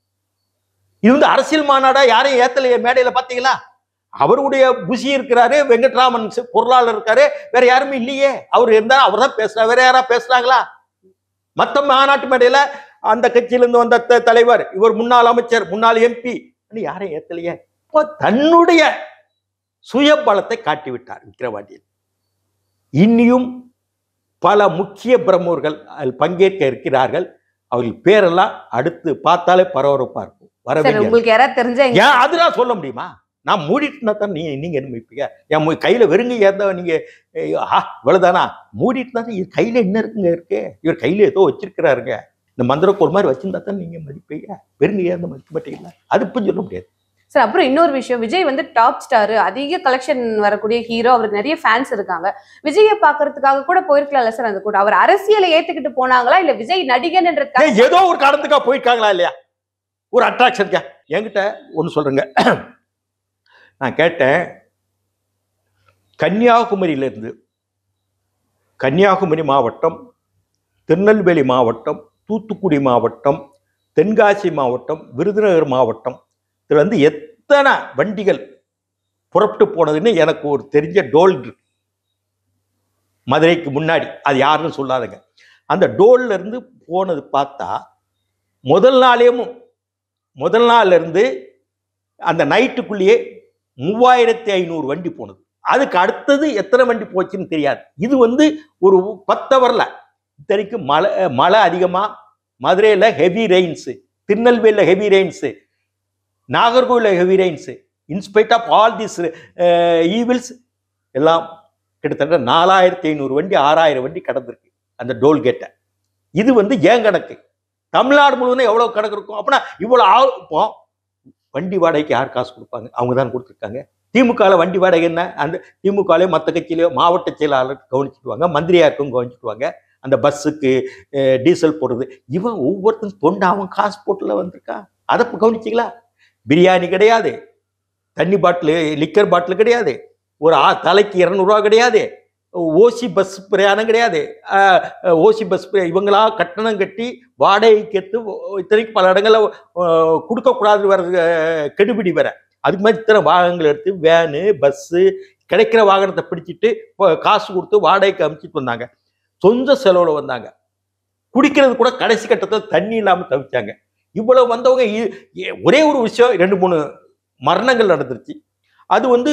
இது வந்து அரசியல் மாநாடா யாரையும் ஏத்தலையே மேடையில பாத்தீங்களா அவருடைய புசி இருக்கிறாரு வெங்கட்ராமன் சி- பொருளாளர் இருக்காரு வேற யாருமே இல்லையே அவர் இருந்தா அவர் தான் பேசுறாரு வேற யாரா பேசுறாங்களா மத்த மாநாட்டு மேடையில அந்த கட்சியிலிருந்து வந்த த- தலைவர் இவர் முன்னாள் அமைச்சர் முன்னாள் எம்பி யாரையும் ஏத்தலையே இப்போ தன்னுடைய சுய பலத்தை காட்டி விட்டார் விக்கிரவாண்டியில் இன்னியும் பல முக்கிய பிரமுகர்கள் அதில் பங்கேற்க இருக்கிறார்கள் அவர்கள் பேரெல்லாம் அடுத்து பார்த்தாலே பரபரப்பா இருக்கும் வர சரி வேண்டிய உங்களுக்கு யாராவது தெரிஞ்சா எங்க- ஏன் அதெல்லாம் சொல்ல முடியுமா நான் மூடிட்டுனா தான் நீ நீங்க என்ன வைப்பீங்க என் மு- கையில வெறுங்க ஏறத நீங்க ஏய், ஆ இவ்வளவுதானா மூடிட்டு தான் இது கையில என்ன இருக்குங்க இருக்கு இவர் கையில ஏதோ வச்சிருக்கிறாருங்க இந்த மந்திரக்கோள் மாதிரி வச்சிருந்தா தான் நீங்க மதிப்பீங்க வெறுங்க ஏறத மதிக்க மாட்டீங்களா அது இப்போ சொல்ல முடியாது சார் அப்புறம் இன்னொரு விஷயம் விஜய் வந்து டாப் ஸ்டார் அதிக கலெக்ஷன் வரக்கூடிய ஹீரோ அவருக்கு நிறைய ஃபேன்ஸ் இருக்காங்க விஜயை பாக்குறதுக்காக கூட போயிருக்கலாம்ல சார் அந்த கூட அவர் அரசியலை ஏத்துக்கிட்டு போனாங்களா இல்ல விஜய் நடிகன்ன்றதுக்காக ஏய், ஏதோ ஒரு காரணத்துக்கா போயிருக்காங்களா இல்லையா ஒரு அட்ராக்ஷனுக்கா என்கிட்ட ஒன்று சொல்றேங்க நான் கேட்டேன் கன்னியாகுமரியிலிருந்து கன்னியாகுமரி மாவட்டம் திருநெல்வேலி மாவட்டம் தூத்துக்குடி மாவட்டம் தென்காசி மாவட்டம் விருதுநகர் மாவட்டம் இதுல வந்து எத்தனை வண்டிகள் புறப்பட்டு போனதுன்னு எனக்கு ஒரு தெரிஞ்ச டோல் இருக்கு மதுரைக்கு முன்னாடி அது யாருன்னு சொல்லாதுங்க அந்த டோல்ல இருந்து போனது பார்த்தா முதல் நாளேயும் முதல் நாள்ல இருந்து அந்த நைட்டுக்குள்ளேயே மூவாயிரத்தி ஐநூறு வண்டி போனது அதுக்கு அடுத்தது எத்தனை வண்டி போச்சுன்னு தெரியாது இது வந்து ஒரு பத்து ஹவர்ல இத்தனைக்கு மழை மழை அதிகமா மதுரையில் ஹெவி ரெயின்ஸு திருநெல்வேலியில் ஹெவி ரெயின்ஸு நாகர்கோவிலில் heavy rains in spite of all this evils எல்லாம் கிட்டத்தட்ட நாலாயிரத்தி ஐநூறு வண்டி ஆறாயிரம் வண்டி கடந்திருக்கு அந்த டோல்கேட்டை இது வந்து ஏன் கணக்கு தமிழ்நாடு முழுவதும் எவ்வளவு கணக்கு இருக்கும் அப்படின்னா இவ்வளவு ஆள் இப்போ வண்டி வாடகைக்கு யார் காசு கொடுப்பாங்க அவங்க தான் கொடுத்துருக்காங்க திமுகல வண்டி வாடகை என்ன அந்த திமுகலையோ மற்ற கட்சியிலையோ மாவட்ட செயலாளர் கவனிச்சுக்குவாங்க மந்திரியாருக்கும் கவனிச்சுக்குவாங்க அந்த பஸ்ஸுக்கு அஹ், டீசல் போடுறது இவன் ஒவ்வொருத்தரும் தொண்டு அவன் காசு போட்டுல வந்திருக்கா அதை இப்ப கவனிச்சிங்களா பிரியாணி கிடையாது தண்ணி பாட்டிலு லிக்கர் பாட்டில் கிடையாது ஒரு ஆ தலைக்கு இரநூறுவா கிடையாது ஓசி பஸ் பிரயாணம் கிடையாது அஹ், அஹ், ஓசி பஸ் பிர- இவங்களா கட்டணம் கட்டி வாடகைக்கு எடுத்து இத்தனைக்கு பல இடங்கள்ல அஹ், கொடுக்கக்கூடாது வர அஹ், கெடுபிடி வர அதுக்கு மாதிரி இத்தனை வாகனங்கள் எடுத்து வேனு பஸ்ஸு கிடைக்கிற வாகனத்தை பிடிச்சிட்டு இப்போ காசு கொடுத்து வாடகைக்கு அமுச்சிட்டு வந்தாங்க சொந்த செலவுல வந்தாங்க குடிக்கிறது கூட கடைசி கட்டத்தில் தண்ணி இல்லாமல் தவிச்சாங்க இவ்வளவு வந்தவங்க இ- எ- ஒரே ஒரு விஷயம் ரெண்டு மூணு மரணங்கள் நடந்துருச்சு அது வந்து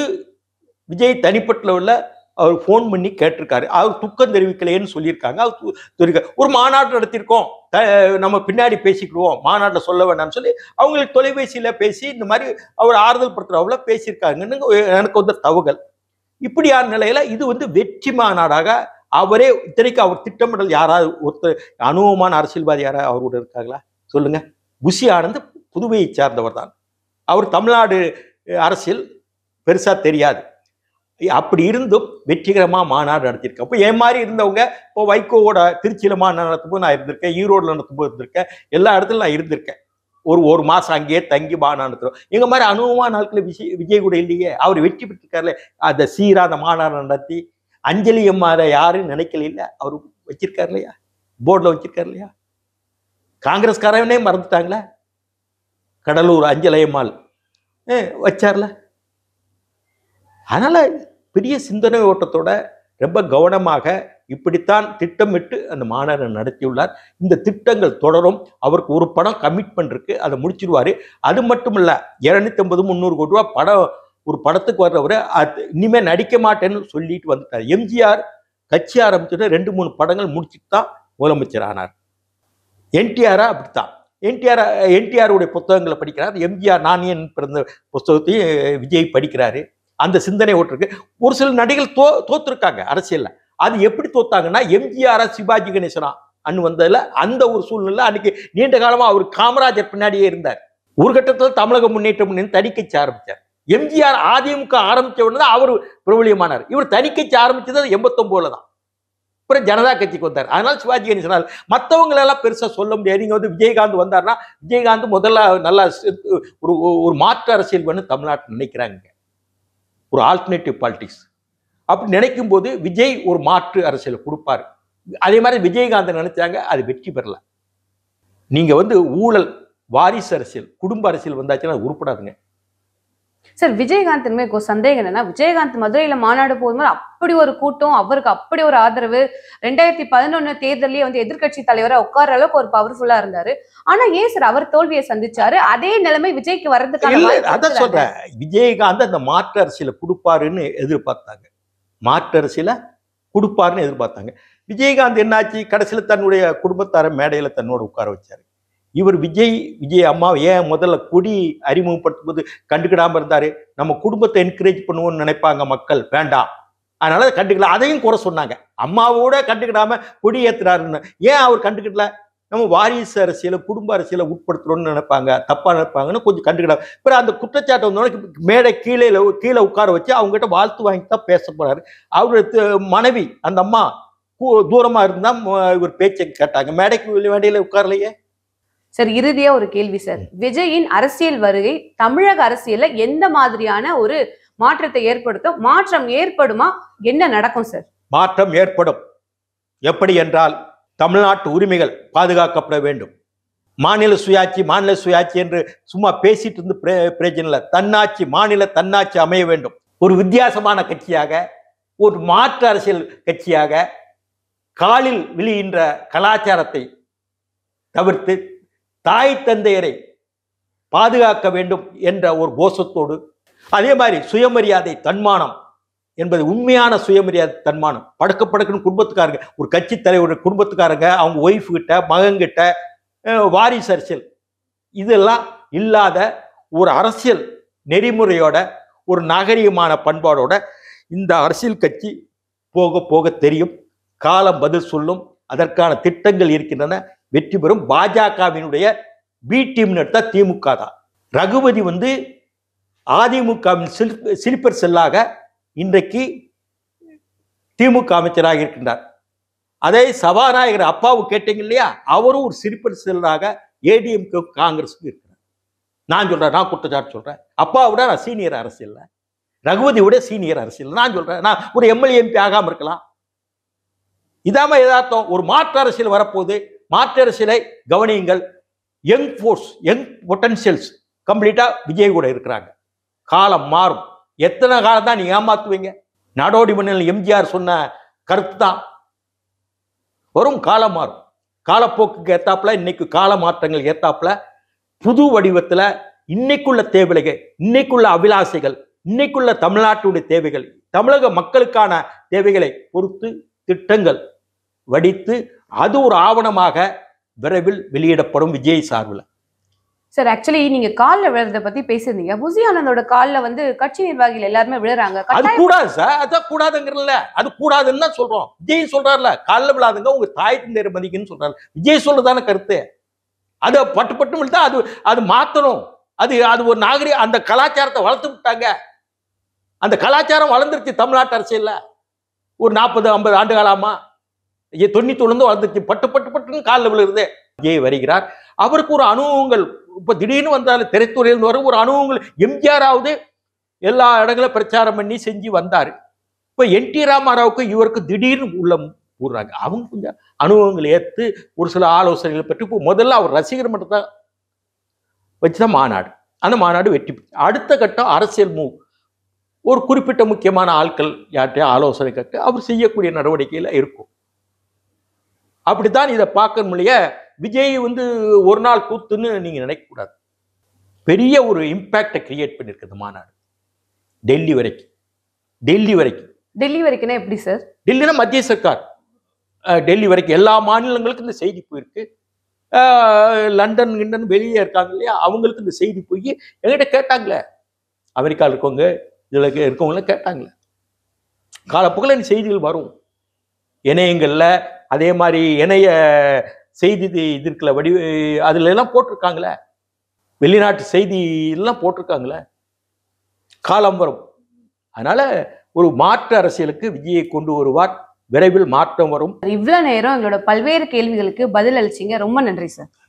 விஜய் தனிப்பட்ட உள்ள அவர் ஃபோன் பண்ணி கேட்டிருக்காரு அவர் துக்கம் தெரிவிக்கலையேன்னு சொல்லியிருக்காங்க அவர் து- தெரிவிக்க ஒரு மாநாடு நடத்தியிருக்கோம் த- நம்ம பின்னாடி பேசிக்கிடுவோம் மாநாட்டில் சொல்ல வேண்டாம்னு சொல்லி அவங்களுக்கு தொலைபேசியில பேசி இந்த மாதிரி அவர் ஆறுதல் படுத்துறவங்கள பேசியிருக்காங்கன்னு எனக்கு வந்து தகவல் இப்படியான நிலையில இது வந்து வெற்றி மாநாடாக அவரே இத்தனைக்கு அவர் திட்டமிடல் யாராவது ஒருத்தர் அனுபவமான அரசியல்வாதி யாராவது அவரோட இருக்காங்களா சொல்லுங்க புஷி ஆனந்த் புதுவையை சார்ந்தவர் தான் அவர் தமிழ்நாடு அஹ், அரசியல் பெருசா தெரியாது அப்படி இருந்தும் வெற்றிகரமா மாநாடு நடத்தியிருக்கேன் அப்போ என் மாதிரி இருந்தவங்க இப்போ வைகோவோட திருச்சியில மாநாடு நடத்தும்போது நான் இருந்திருக்கேன் ஈரோடுல நடத்தும்போது இருந்திருக்கேன் எல்லா இடத்துலையும் நான் இருந்திருக்கேன் ஒரு ஒரு மாசம் அங்கேயே தங்கி மாநாடு நடத்துறோம் எங்க மாதிரி அனுபவமான நாட்கள் விஜய் விஜய் கூட இல்லையே அவர் வெற்றி பெற்றிருக்காருல அந்த சீரா அந்த மாநாடு நடத்தி அஞ்சலி அம்மா அதை யாரும் நினைக்கல இல்ல அவர் வச்சிருக்காரு இல்லையா போர்டில் வச்சிருக்காரு இல்லையா காங்கிரஸ்காரனே மறந்துட்டாங்களே கடலூர் அஞ்சலி அம்மாள் ஏ வச்சார்ல அதனால பெரிய சிந்தனை ஓட்டத்தோட ரொம்ப கவனமாக இப்படித்தான் திட்டமிட்டு அந்த மாநாடு நடத்தியுள்ளார் இந்த திட்டங்கள் தொடரும் அவருக்கு ஒரு படம் கமிட்மெண்ட் இருக்கு அதை முடிச்சிருவாரு அது மட்டும் இல்ல இருநூத்தி ஐம்பது முந்நூறு கோடி ரூபாய் படம் ஒரு படத்துக்கு வர்றவர் அது இனிமே நடிக்க மாட்டேன்னு சொல்லிட்டு வந்துட்டார் எம்ஜிஆர் கட்சி ஆரம்பிச்சுட்டு ரெண்டு மூணு படங்கள் முடிச்சுட்டு தான் முதலமைச்சர் ஆனார் என்டிஆரா அப்படித்தான் என்டிஆர் என்டிஆருடைய புத்தகங்களை படிக்கிறார் எம்ஜிஆர் நான் என் பிறந்த புத்தகத்தையும் விஜய் படிக்கிறாரு அந்த சிந்தனை ஓட்டிருக்கு ஒரு சில நடிகள் தோ தோத்துருக்காங்க அரசியல்ல அது எப்படி தோத்தாங்கன்னா எம்ஜிஆர் சிவாஜி கணேசனா அன்னு வந்ததுல அந்த ஒரு சூழ்நிலை அன்னைக்கு நீண்ட காலமா அவர் காமராஜர் பின்னாடியே இருந்தார் ஒரு கட்டத்துல தமிழக முன்னேற்ற முன்னணி தனி கட்சி ஆரம்பிச்சார் எம்ஜிஆர் அதிமுக ஆரம்பிச்ச உடனே தான் அவர் பிரபலியமானார் இவர் தனி கட்சி ஆரம்பிச்சது எண்பத்தொன்பதுல தான் அப்புறம் ஜனதா கட்சிக்கு வந்தார் அதனால சிவாஜி கணேசனால் மற்றவங்க எல்லாம் பெருசா சொல்ல முடியாது நீங்க வந்து விஜயகாந்த் வந்தார்னா விஜயகாந்த் முதல்ல நல்லா செத்து- ஒரு ஒரு மாற்று அரசியல் வேணும் தமிழ்நாட்டில் நினைக்கிறாங்க ஒரு ஆல்டர்னேட்டிவ் பாலிடிக்ஸ் அப்படி நினைக்கும் போது விஜய் ஒரு மாற்று அரசியல் கொடுப்பாரு அதே மாதிரி விஜயகாந்த் நினைச்சாங்க அது வெற்றி பெறல நீங்க வந்து ஊழல் வாரிசு அரசியல் குடும்ப அரசியல் வந்தாச்சுன்னா அது உருப்படாதுங்க சார் விஜயகாந்த் இனிமே எனக்கு ஒரு சந்தேகம் என்னன்னா விஜயகாந்த் மதுரையில மாநாடு போகும்போது அப்படி ஒரு கூட்டம் அவருக்கு அப்படி ஒரு ஆதரவு ரெண்டாயிரத்தி பதினொன்னு தேர்தலே வந்து எதிர்க்கட்சி தலைவரா உட்கார்ற அளவுக்கு ஒரு பவர்ஃபுல்லா இருந்தாரு ஆனா ஏன் சார் அவர் தோல்வியை சந்திச்சாரு அதே நிலைமை விஜய்க்கு வர்றதுக்கான இல்ல வாய்ப்பு அதான் இருக்குதானே? சொல்றேன் விஜயகாந்த் அந்த மாற்று அரசியலை கொடுப்பாருன்னு எதிர்பார்த்தாங்க மாற்று அரசியலை கொடுப்பாருன்னு எதிர்பார்த்தாங்க விஜயகாந்த் என்னாச்சு கடைசியில தன்னுடைய குடும்பத்தார மேடையில தன்னோட உட்கார வச்சாரு இவர் விஜய் விஜய் அம்மா ஏன் முதல்ல கொடி அறிமுகப்படுத்தும் போது கண்டுக்கிடாம இருந்தாரு நம்ம குடும்பத்தை என்கரேஜ் பண்ணுவோம்னு நினைப்பாங்க மக்கள் வேண்டாம் அதனால அதை கண்டுக்கல அதையும் குறை சொன்னாங்க அம்மாவோட கண்டுக்கிடாம கொடி ஏத்துறாருன்னு ஏன் அவர் கண்டுக்கிடல நம்ம வாரிசு அரசியலை குடும்ப அரசியலை உட்படுத்துறோம்னு நினைப்பாங்க தப்பா நினைப்பாங்கன்னு கொஞ்சம் கண்டுக்கிடாம அப்புறம் அந்த குற்றச்சாட்டை வந்தோடனே மேடை கீழே கீழே உட்கார வச்சு அவங்ககிட்ட வாழ்த்து வாங்கி தான் பேச போறாரு அவருடைய த- மனைவி அந்த அம்மா கு- தூரமா இருந்தா ம- இவர் பேச்சை கேட்டாங்க மேடைக்கு மேடையில உட்காரலையே சார் இறுதியா ஒரு கேள்வி சார் விஜயின் அரசியல் வருகை தமிழக அரசியல்ல எந்த மாதிரியான ஒரு மாற்றத்தை ஏற்படுத்தும் மாற்றம் ஏற்படுமா என்ன நடக்கும் சார் மாற்றம் ஏற்படும் எப்படி என்றால் தமிழ்நாட்டு உரிமைகள் பாதுகாக்கப்பட வேண்டும் மாநில சுயாட்சி மாநில சுயாட்சி என்று சும்மா பேசிட்டு இருந்து பிரே- பிரயோஜனம் இல்லை தன்னாட்சி மாநில தன்னாட்சி அமைய வேண்டும் ஒரு வித்தியாசமான கட்சியாக ஒரு மாற்று அரசியல் கட்சியாக காலில் விழுகின்ற கலாச்சாரத்தை தவிர்த்து தாய் தந்தையரை பாதுகாக்க வேண்டும் என்ற ஒரு கோஷத்தோடு அதே மாதிரி சுயமரியாதை தன்மானம் என்பது உண்மையான சுயமரியாதை தன்மானம் படக்க படக்குன்னு குடும்பத்துக்காரங்க ஒரு கட்சி தலைவர் குடும்பத்துக்காரங்க அவங்க ஒய்ஃப் கிட்ட மகன்கிட்ட அஹ், வாரிசு அரசியல் இதெல்லாம் இல்லாத ஒரு அரசியல் நெறிமுறையோட ஒரு நாகரிகமான பண்பாடோட இந்த அரசியல் கட்சி போக போக தெரியும் காலம் பதில் சொல்லும் அதற்கான திட்டங்கள் இருக்கின்றன வெற்றி பெறும் பாஜகவினுடைய பி டீம்னு எடுத்தா திமுக தான் ரகுபதி வந்து அதிமுகவின் சிலிப்பர் செல்லாக இன்றைக்கு திமுக அமைச்சராக இருக்கின்றார் அதே சபாநாயகர் அப்பாவு கேட்டீங்க இல்லையா அவரும் ஒரு சிலிப்பர் செல்லாக ஏடிஎம்கே காங்கிரஸுக்கு இருக்கிறார் நான் சொல்றேன் நான் குற்றச்சாட்டு சொல்றேன் அப்பாவை விட நான் சீனியர் அரசியல்ல ரகுபதி விட சீனியர் அரசியல் நான் சொல்றேன் நான் ஒரு எம்எல்ஏ எம்பி ஆகாம இருக்கலாம் இதாம யதார்த்தம் ஒரு மாற்று அரசியல் வரப்போகுது மாற்று அரசியலை கவனியுங்கள் யங் ஃபோர்ஸ் யங் பொட்டன்ஷியல்ஸ் கம்ப்ளீட்டா விஜய் கூட இருக்கிறாங்க காலம் மாறும் எத்தனை காலம் தான் நீ ஏமாத்துவீங்க நாடோடி மண்ணில் எம்ஜிஆர் சொன்ன கருத்து தான் வரும் காலம் மாறும் காலப்போக்குக்கு ஏத்தாப்புல இன்னைக்கு கால மாற்றங்கள் ஏத்தாப்புல புது வடிவத்துல இன்னைக்குள்ள தேவைகள் இன்னைக்குள்ள அபிலாசைகள் இன்னைக்குள்ள தமிழ்நாட்டுடைய தேவைகள் தமிழக மக்களுக்கான தேவைகளை பொறுத்து திட்டங்கள் வடித்து அது ஒரு ஆவணமாக விரைவில் வெளியிடப்படும் விஜய் சார்பில் சார் ஆக்சுவலி நீங்க கால்ல விழுறத பத்தி பேசியிருந்தீங்க புசி ஆனந்தோட கால்ல வந்து கட்சி நிர்வாகிகள் எல்லாருமே விழுறாங்க அது கட்டாயம் கூடாது சார் அதான் கூடாதுங்கிறல அது கூடாதுன்னு தான் சொல்றோம் விஜய் சொல்றாருல காலில் விழாதுங்க உங்க தாய் தந்தையர் மதிக்குன்னு சொல்றாரு விஜய் சொல்றதான கருத்து அது பட்டு பட்டு விழுத்தா அது அது மாத்தணும் அது அது ஒரு நாகரிக அந்த கலாச்சாரத்தை வளர்த்து விட்டாங்க அந்த கலாச்சாரம் வளர்ந்துருச்சு தமிழ்நாட்டு அரசியல்ல ஒரு நாற்பது ஐம்பது ஆண்டு காலமா ஏ தொண்ணூத்தொழுந்து வளர்ந்துருச்சு பட்டு பட்டு பட்டுன்னு காலில் விழுறது விஜய் வருகிறார் அவருக்கு ஒரு அனுபவங்கள் இப்ப திடீர்னு வந்தாலும் திரைத்துறையிலிருந்து வரும் ஒரு அனுபவங்கள் எம்ஜிஆராவது எல்லா இடங்களும் பிரச்சாரம் பண்ணி செஞ்சு வந்தாரு இப்ப என் டி ராமாராவுக்கு இவருக்கு திடீர்னு உள்ள போடுறாங்க அவங்க கொஞ்சம் அனுபவங்களை ஏற்று ஒரு சில ஆலோசனைகளை பற்றி இப்போ முதல்ல அவர் ரசிகர் மன்றத்தை வச்சுதான் மாநாடு அந்த மாநாடு வெற்றி பெற்று அடுத்த கட்டம் அரசியல் மூவ் ஒரு குறிப்பிட்ட முக்கியமான ஆட்கள் யார்கிட்டயும் ஆலோசனை கேட்டு அவர் செய்யக்கூடிய நடவடிக்கையில இருக்கும் அப்படித்தான் இதை பார்க்க முடிய விஜய் வந்து ஒரு நாள் கூத்துன்னு நீங்க நினைக்கக்கூடாது பெரிய ஒரு இம்பேக்டை கிரியேட் பண்ணியிருக்குது மாநாடு டெல்லி வரைக்கும் டெல்லி வரைக்கும் டெல்லி வரைக்கும்னா எப்படி சார் டெல்லினா மத்திய சர்க்கார் அஹ், டெல்லி வரைக்கும் எல்லா மாநிலங்களுக்கும் இந்த செய்தி போயிருக்கு அஹ், லண்டன் கிண்டன் வெளியே இருக்காங்க இல்லையா அவங்களுக்கு இந்த செய்தி போய் என்கிட்ட கேட்டாங்களே அமெரிக்காவில் இருக்கவங்க இதில் இருக்கவங்கள கேட்டாங்களே காலப்போக்கில் இந்த செய்திகள் வரும் இணையங்களில் அதே மாதிரி இணைய செய்தி இது இது இருக்குல்ல வடி அதுல எல்லாம் போட்டிருக்காங்களே வெளிநாட்டு செய்தி எல்லாம் போட்டிருக்காங்களே காலம் வரும் அதனால ஒரு மாற்று அரசியலுக்கு விஜயை கொண்டு வருவார் விரைவில் மாற்றம் வரும் இவ்வளவு நேரம் எங்களோட பல்வேறு கேள்விகளுக்கு பதில் அளிச்சீங்க ரொம்ப நன்றி சார்